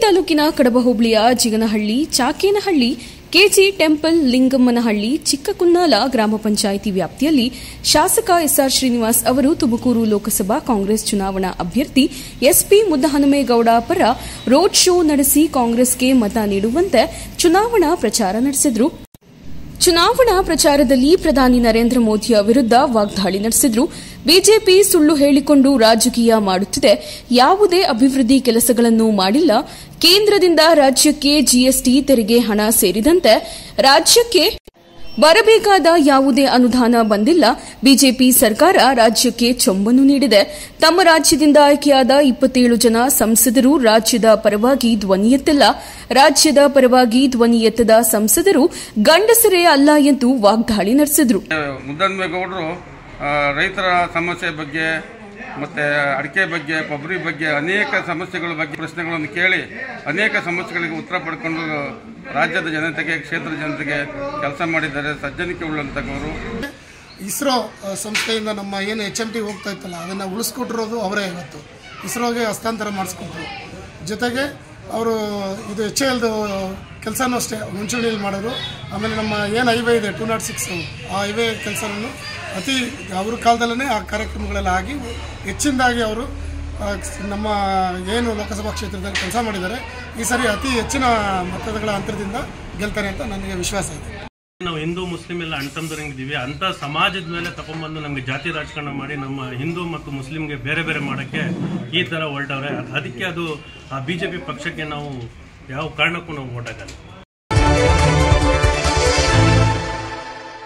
ತಾಲೂಕಿನ ಕಡಬ ಹೋಬಳಿಯ ಜಿಗನಹಳ್ಳಿ ಚಾಕೇನಹಳ್ಳಿ KG temple ಲಿಂಗಮ್ಮನಹಳ್ಳಿ ಚಿಕ್ಕಕುನ್ನಾಲ ಗ್ರಾಮ ಪಂಚಾಯಿತಿ ವ್ಯಾಪ್ತಿಯಲ್ಲಿ ಶಾಸಕ ಎಸ್ಆರ್ ಶ್ರೀನಿವಾಸ್ ಅವರು ತುಮಕೂರು ಲೋಕಸಭಾ ಕಾಂಗ್ರೆಸ್ ಚುನಾವಣಾ ಅಭ್ಯರ್ಥಿ ಎಸ್ಪಿ ಮುದ್ದಹನುಮೇಗೌಡ ಪರ ರೋಡ್ ಶೋ ನಡೆಸಿ ಕಾಂಗ್ರೆಸ್ಗೆ ಮತ ನೀಡುವಂತೆ ಚುನಾವಣಾ ಪ್ರಚಾರ ನಡೆಸಿದರು ಚುನಾವಣಾ ಪ್ರಚಾರದಲ್ಲಿ ಪ್ರಧಾನಿ ನರೇಂದ್ರ ಮೋದಿಯ ವಿರುದ್ಧ ವಾಗ್ದಾಳಿ ನಡೆಸಿದ್ರು ಬಿಜೆಪಿ ಸುಳ್ಳು ಹೇಳಿಕೊಂಡು ರಾಜಕೀಯ ಮಾಡುತ್ತಿದೆ ಯಾವುದೇ ಅಭಿವೃದ್ಧಿ ಕೆಲಸಗಳನ್ನು ಮಾಡಿಲ್ಲ ಕೇಂದ್ರದಿಂದ ರಾಜ್ಯಕ್ಕೆ ಜಿಎಸ್ಟಿ ತೆರಿಗೆ ಹಣ ಸೇರಿದಂತೆ ರಾಜ್ಯಕ್ಕೆ ಬರಬೇಕಾದ ಯಾವುದೇ ಅನುದಾನ ಬಂದಿಲ್ಲ ಬಿಜೆಪಿ ಸರ್ಕಾರ ರಾಜ್ಯಕ್ಕೆ ಚೊಂಬನ್ನು ನೀಡಿದೆ ತಮ್ಮ ರಾಜ್ಯದಿಂದ ಆಯ್ಕೆಯಾದ ಇಪ್ಪತ್ತೇಳು ಜನ ಸಂಸದರು ರಾಜ್ಯದ ಪರವಾಗಿ ಧ್ವನಿ ಎತ್ತಿಲ್ಲ ರಾಜ್ಯದ ಪರವಾಗಿ ಧ್ವನಿ ಎತ್ತದ ಸಂಸದರು ಗಂಡಸರೇ ಅಲ್ಲ ಎಂದು ವಾಗ್ದಾಳಿ ನಡೆಸಿದರು ಮುದ್ದನ್ಮೇಗೌಡರು ರೈತರ ಸಮಸ್ಯೆ ಬಗ್ಗೆ ಮತ್ತು ಅಡಿಕೆ ಬಗ್ಗೆ ಕೊಬ್ಬರಿ ಬಗ್ಗೆ ಅನೇಕ ಸಮಸ್ಯೆಗಳ ಬಗ್ಗೆ ಪ್ರಶ್ನೆಗಳನ್ನು ಕೇಳಿ ಅನೇಕ ಸಮಸ್ಯೆಗಳಿಗೆ ಉತ್ತರ ಪಡ್ಕೊಂಡು ರಾಜ್ಯದ ಜನತೆಗೆ ಕ್ಷೇತ್ರದ ಜನತೆಗೆ ಕೆಲಸ ಮಾಡಿದ್ದಾರೆ ಸಜ್ಜನಿಕೆ ಉಳ್ಳಂತವರು ಇಸ್ರೋ ಆ, ಸಂಸ್ಥೆಯಿಂದ ನಮ್ಮ ಏನು ಎಚ್ ಎಮ್ ಟಿ ಹೋಗ್ತಾ ಇತ್ತಲ್ಲ ಅದನ್ನು ಉಳಿಸ್ಕೊಟ್ಟಿರೋದು ಅವರೇ ಇವತ್ತು ಇಸ್ರೋಗೆ ಹಸ್ತಾಂತರ ಮಾಡಿಸ್ಕೊಟ್ರು ಜೊತೆಗೆ ಅವರು ಇದು ಎಚ್ ಎಲ್ದು ಕೆಲಸನೂ ಅಷ್ಟೇ ಮುಂಚೂಣಿಯಲ್ಲಿ ಮಾಡೋರು ಆಮೇಲೆ ನಮ್ಮ ಏನು ಹೈವೇ ಇದೆ ಟೂ ನಾಟ್ ಸಿಕ್ಸ್ ಆ ಹೈವೇ ಕೆಲಸನೂ ಅತಿ ಅವ್ರ ಕಾಲದಲ್ಲೇ ಆ ಕಾರ್ಯಕ್ರಮಗಳೆಲ್ಲ ಆಗಿ ಹೆಚ್ಚಿನದಾಗಿ ಅವರು ಆ, ನಮ್ಮ ಏನು ಲೋಕಸಭಾ ಕ್ಷೇತ್ರದಲ್ಲಿ ಕೆಲಸ ಮಾಡಿದ್ದಾರೆ ಈ ಸರಿ ಅತಿ ಹೆಚ್ಚಿನ ಮತಗಳ ಅಂತರದಿಂದ ಗೆಲ್ತಾರೆ ಅಂತ ನನಗೆ ವಿಶ್ವಾಸ ಇದೆ ನಾವು ಹಿಂದೂ ಮುಸ್ಲಿಂ ಎಲ್ಲ ಅಣ್ತಂಬರಂಗಿದ್ದೀವಿ ಅಂತ ಸಮಾಜದ ಮೇಲೆ ತಗೊಂಡ್ಬಂದು ನಮಗೆ ಜಾತಿ ರಾಜಕಾರಣ ಮಾಡಿ ನಮ್ಮ ಹಿಂದೂ ಮತ್ತು ಮುಸ್ಲಿಂಗೆ ಬೇರೆ ಬೇರೆ ಮಾಡೋಕ್ಕೆ ಈ ಥರ ಹೊರಟವ್ರೆ ಅದಕ್ಕೆ ಅದು ಆ ಬಿ ಜೆ ಪಿ ಪಕ್ಷಕ್ಕೆ ನಾವು ಯಾವ ಕಾರಣಕ್ಕೂ ನಾವು ಓಟ್ ಹಾಕಲ್ಲ